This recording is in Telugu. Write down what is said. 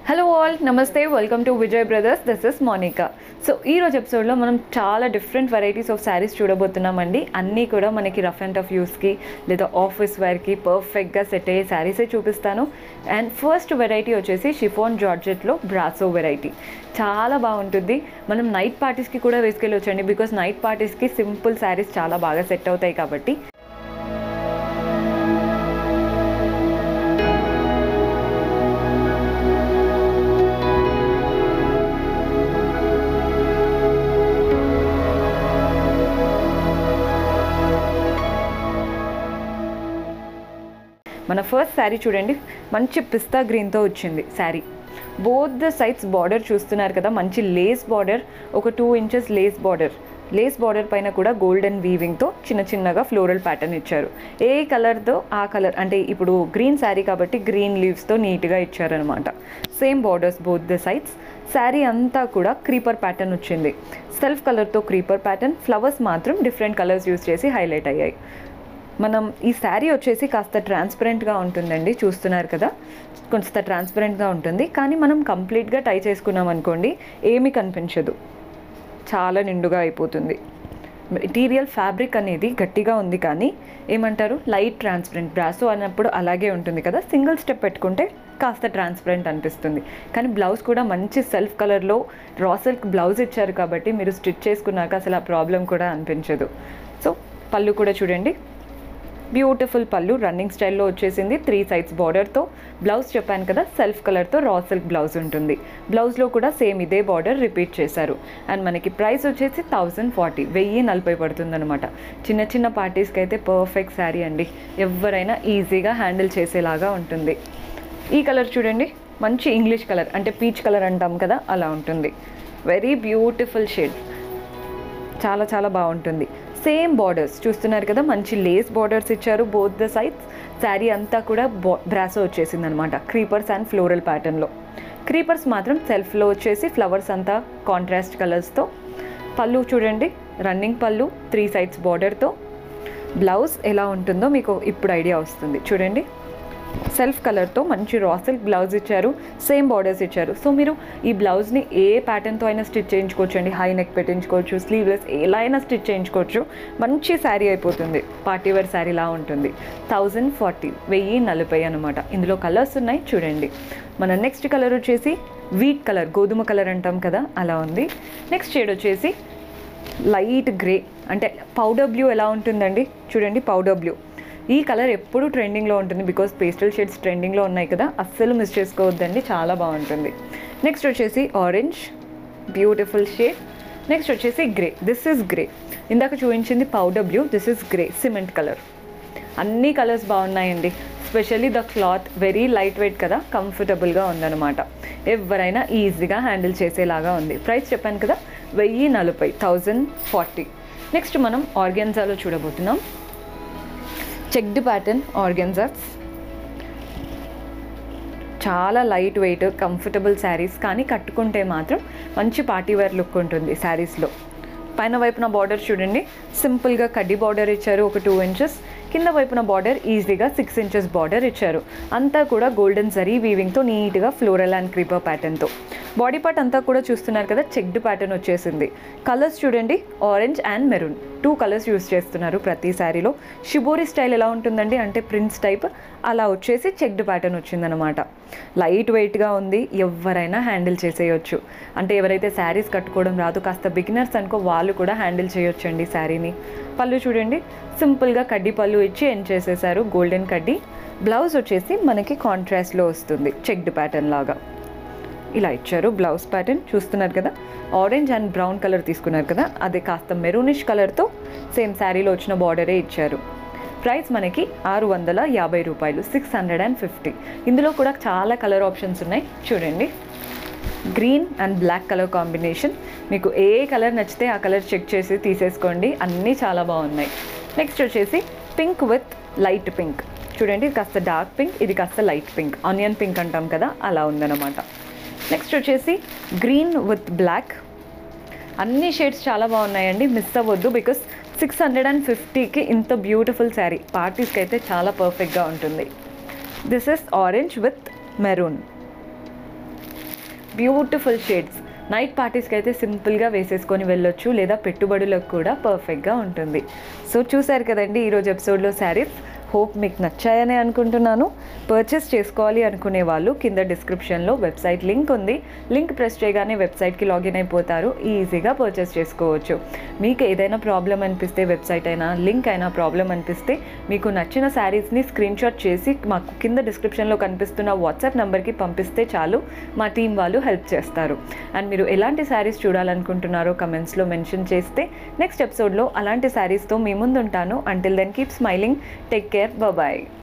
హలో ఆల్ నమస్తే welcome to Vijay brothers this is Monica so ఈ రోజు ఎపిసోడ్లో మనం చాలా డిఫరెంట్ వెరైటీస్ ఆఫ్ శారీస్ చూడబోతున్నామండి అన్నీ కూడా మనకి రఫ్ అండ్ టఫ్ యూస్కి లేదా ఆఫీస్ వేర్కి పర్ఫెక్ట్గా సెట్ అయ్యే శారీసే చూపిస్తాను అండ్ ఫస్ట్ వెరైటీ వచ్చేసి షిఫోన్ జార్జెట్లో బ్రాసో వెరైటీ చాలా బాగుంటుంది మనం నైట్ పార్టీస్కి కూడా వేసుకెళ్ళొచ్చండి బికాస్ నైట్ పార్టీస్కి సింపుల్ శారీస్ చాలా బాగా సెట్ అవుతాయి కాబట్టి మన ఫస్ట్ శారీ చూడండి మంచి పిస్తా గ్రీన్తో వచ్చింది sari both the sides border చూస్తున్నారు కదా మంచి లేస్ బార్డర్ ఒక two inches lace border lace border పైన కూడా గోల్డెన్ వీవింగ్తో చిన్న చిన్నగా ఫ్లోరల్ ప్యాటర్న్ ఇచ్చారు ఏ కలర్తో ఆ కలర్ అంటే ఇప్పుడు గ్రీన్ శారీ కాబట్టి గ్రీన్ లీవ్స్తో నీట్గా ఇచ్చారనమాట same borders both the sides sari అంతా కూడా క్రీపర్ ప్యాటర్న్ వచ్చింది సెల్ఫ్ కలర్తో క్రీపర్ ప్యాటర్న్ ఫ్లవర్స్ మాత్రం డిఫరెంట్ కలర్స్ యూస్ చేసి హైలైట్ అయ్యాయి మనం ఈ శారీ వచ్చేసి కాస్త ట్రాన్స్పరెంట్గా ఉంటుందండి చూస్తున్నారు కదా కొంత ట్రాన్స్పరెంట్గా ఉంటుంది కానీ మనం కంప్లీట్గా టై చేసుకున్నాం అనుకోండి ఏమీ కనిపించదు చాలా నిండుగా అయిపోతుంది మెటీరియల్ ఫ్యాబ్రిక్ అనేది గట్టిగా ఉంది కానీ ఏమంటారు లైట్ ట్రాన్స్పరెంట్ బ్రాసో అన్నప్పుడు అలాగే ఉంటుంది కదా సింగిల్ స్టెప్ పెట్టుకుంటే కాస్త ట్రాన్స్పరెంట్ అనిపిస్తుంది కానీ బ్లౌజ్ కూడా మంచి సెల్ఫ్ కలర్లో రా సిల్క్ బ్లౌజ్ ఇచ్చారు కాబట్టి మీరు స్టిచ్ చేసుకున్నాక అసలు ఆ ప్రాబ్లం కూడా అనిపించదు సో పళ్ళు కూడా చూడండి బ్యూటిఫుల్ పళ్ళు రన్నింగ్ స్టైల్లో వచ్చేసింది త్రీ సైడ్స్ బార్డర్తో బ్లౌజ్ చెప్పాను కదా సెల్ఫ్ కలర్తో రా సిల్క్ బ్లౌజ్ ఉంటుంది బ్లౌజ్లో కూడా సేమ్ ఇదే బార్డర్ రిపీట్ చేశారు అండ్ మనకి ప్రైస్ వచ్చేసి థౌజండ్ ఫార్టీ వెయ్యి నలభై పడుతుందన్నమాట చిన్న చిన్న పార్టీస్కి అయితే పర్ఫెక్ట్ శారీ అండి ఎవరైనా ఈజీగా హ్యాండిల్ చేసేలాగా ఉంటుంది ఈ కలర్ చూడండి మంచి ఇంగ్లీష్ కలర్ అంటే పీచ్ కలర్ అంటాం కదా అలా ఉంటుంది వెరీ బ్యూటిఫుల్ షేడ్ చాలా చాలా బాగుంటుంది సేమ్ బార్డర్స్ చూస్తున్నారు కదా మంచి లేస్ బార్డర్స్ ఇచ్చారు బోత్ ద సైడ్స్ శారీ అంతా కూడా బా బ్రాసో వచ్చేసింది అనమాట క్రీపర్స్ అండ్ ఫ్లోరల్ ప్యాటర్న్లో క్రీపర్స్ మాత్రం సెల్ఫ్లో వచ్చేసి ఫ్లవర్స్ అంతా కాంట్రాస్ట్ కలర్స్తో పళ్ళు చూడండి రన్నింగ్ పళ్ళు త్రీ సైడ్స్ బార్డర్తో బ్లౌజ్ ఎలా ఉంటుందో మీకు ఇప్పుడు ఐడియా వస్తుంది చూడండి సెల్ఫ్ కలర్తో మంచి రా సిల్క్ బ్లౌజ్ ఇచ్చారు సేమ్ బార్డర్స్ ఇచ్చారు సో మీరు ఈ బ్లౌజ్ని ఏ ప్యాటర్న్తో అయినా స్టిచ్ చేయించుకోవచ్చు అండి హై నెక్ పెట్టించుకోవచ్చు స్లీవ్లెస్ ఎలా అయినా స్టిచ్ చేయించుకోవచ్చు మంచి శారీ అయిపోతుంది పార్టీ వేర్ శారీలా ఉంటుంది థౌజండ్ ఫార్టీ వెయ్యి నలభై అనమాట ఇందులో కలర్స్ ఉన్నాయి చూడండి మన నెక్స్ట్ కలర్ వచ్చేసి వీట్ కలర్ గోధుమ కలర్ అంటాం కదా అలా ఉంది నెక్స్ట్ షేడ్ వచ్చేసి లైట్ గ్రే అంటే పౌడర్ బ్లూ ఎలా ఉంటుందండి చూడండి పౌడర్ బ్లూ ఈ కలర్ ఎప్పుడు ట్రెండింగ్లో ఉంటుంది బికాస్ పేస్టల్ షేడ్స్ ట్రెండింగ్లో ఉన్నాయి కదా అస్సలు మిస్ చేసుకోవద్దండి చాలా బాగుంటుంది నెక్స్ట్ వచ్చేసి ఆరెంజ్ బ్యూటిఫుల్ షేడ్ నెక్స్ట్ వచ్చేసి గ్రే దిస్ ఇస్ గ్రే ఇందాక చూపించింది powder blue this is grey cement colour అన్ని కలర్స్ బాగున్నాయండి specially the cloth very light weight కదా కంఫర్టబుల్గా ఉందన్నమాట ఎవరైనా ఈజీగా హ్యాండిల్ చేసేలాగా ఉంది ప్రైస్ చెప్పాను కదా వెయ్యి నలభై థౌజండ్ ఫార్టీ నెక్స్ట్ మనం ఆర్గెన్జాలో చూడబోతున్నాం చెక్డ్ ప్యాటర్న్ ఆర్గెన్జాస్ చాలా లైట్ వెయిట్ కంఫర్టబుల్ శారీస్ కానీ కట్టుకుంటే మాత్రం మంచి పార్టీ వేర్ లుక్ ఉంటుంది శారీస్లో పైన వైపున బార్డర్ చూడండి సింపుల్గా కడ్డీ బార్డర్ ఇచ్చారు ఒక టూ ఇంచెస్ కింద వైపున బార్డర్ ఈజీగా సిక్స్ ఇంచెస్ బార్డర్ ఇచ్చారు అంతా కూడా గోల్డెన్ జరీ వీవింగ్తో నీట్గా ఫ్లోరల్ అండ్ క్రీపర్ ప్యాటర్న్తో బాడీ పార్ట్ అంతా కూడా చూస్తున్నారు కదా చెక్డ్ ప్యాటర్న్ వచ్చేసింది కలర్స్ చూడండి orange and maroon two colours use చేస్తున్నారు ప్రతి శారీలో షిబోరి స్టైల్ ఎలా ఉంటుందండి అంటే ప్రింట్స్ టైప్ అలా వచ్చేసి చెక్డ్ ప్యాటర్న్ వచ్చిందనమాట లైట్ వెయిట్గా ఉంది ఎవరైనా హ్యాండిల్ చేసేయచ్చు అంటే ఎవరైతే శారీస్ కట్టుకోవడం రాదు కాస్త బిగినర్స్ అనుకో వాళ్ళు కూడా హ్యాండిల్ చేయొచ్చండి శారీని పళ్ళు చూడండి సింపుల్గా కడ్డీ పళ్ళు ఇచ్చి ఎండ్ చేసేసారు గోల్డెన్ కడ్డీ బ్లౌజ్ వచ్చేసి మనకి కాంట్రాస్ట్లో వస్తుంది చెక్డ్ ప్యాటర్న్ లాగా ఇలా ఇచ్చారు బ్లౌజ్ ప్యాటర్న్ చూస్తున్నారు కదా ఆరెంజ్ అండ్ బ్రౌన్ కలర్ తీసుకున్నారు కదా అదే కాస్త మెరూనిష్ కలర్తో సేమ్ శారీలో వచ్చిన బార్డరే ఇచ్చారు ప్రైస్ మనకి ఆరు వందల యాభై రూపాయలు సిక్స్ హండ్రెడ్ అండ్ ఫిఫ్టీ ఇందులో కూడా చాలా కలర్ ఆప్షన్స్ ఉన్నాయి చూడండి green and black colour combination మీకు ఏ కలర్ నచ్చితే ఆ కలర్ చెక్ చేసి తీసేసుకోండి అన్నీ చాలా బాగున్నాయి నెక్స్ట్ వచ్చేసి పింక్ విత్ లైట్ పింక్ చూడండి ఇది కాస్త డార్క్ పింక్ ఇది కాస్త లైట్ పింక్ ఆనియన్ పింక్ అంటాం కదా అలా ఉందన్నమాట నెక్స్ట్ వచ్చేసి గ్రీన్ విత్ బ్లాక్ అన్ని షేడ్స్ చాలా బాగున్నాయండి మిస్ అవ్వద్దు బికాస్ సిక్స్ హండ్రెడ్ అండ్ ఫిఫ్టీకి ఇంత బ్యూటిఫుల్ శారీ పార్టీస్కి అయితే చాలా పర్ఫెక్ట్గా ఉంటుంది this is orange with maroon beautiful shades night పార్టీస్కి అయితే సింపుల్గా వేసేసుకొని వెళ్ళొచ్చు లేదా పెట్టుబడులకు కూడా పర్ఫెక్ట్గా ఉంటుంది సో చూసారు కదండి ఈరోజు ఎపిసోడ్లో శారీస్ హోప్ మీకు నచ్చాయని అనుకుంటున్నాను పర్చేస్ చేసుకోవాలి అనుకునే వాళ్ళు కింద డిస్క్రిప్షన్లో వెబ్సైట్ లింక్ ఉంది లింక్ ప్రెస్ చేయగానే వెబ్సైట్కి లాగిన్ అయిపోతారు ఈజీగా పర్చేస్ చేసుకోవచ్చు మీకు ఏదైనా ప్రాబ్లం అనిపిస్తే వెబ్సైట్ అయినా లింక్ అయినా ప్రాబ్లం అనిపిస్తే మీకు నచ్చిన శారీస్ని స్క్రీన్ షాట్ చేసి మాకు కింద డిస్క్రిప్షన్లో కనిపిస్తున్న వాట్సాప్ నెంబర్కి పంపిస్తే చాలు మా టీం వాళ్ళు హెల్ప్ చేస్తారు అండ్ మీరు ఎలాంటి శారీస్ చూడాలనుకుంటున్నారో కమెంట్స్లో మెన్షన్ చేస్తే నెక్స్ట్ ఎపిసోడ్లో అలాంటి శారీస్తో మీ ముందు ఉంటాను until then keep smiling take care bye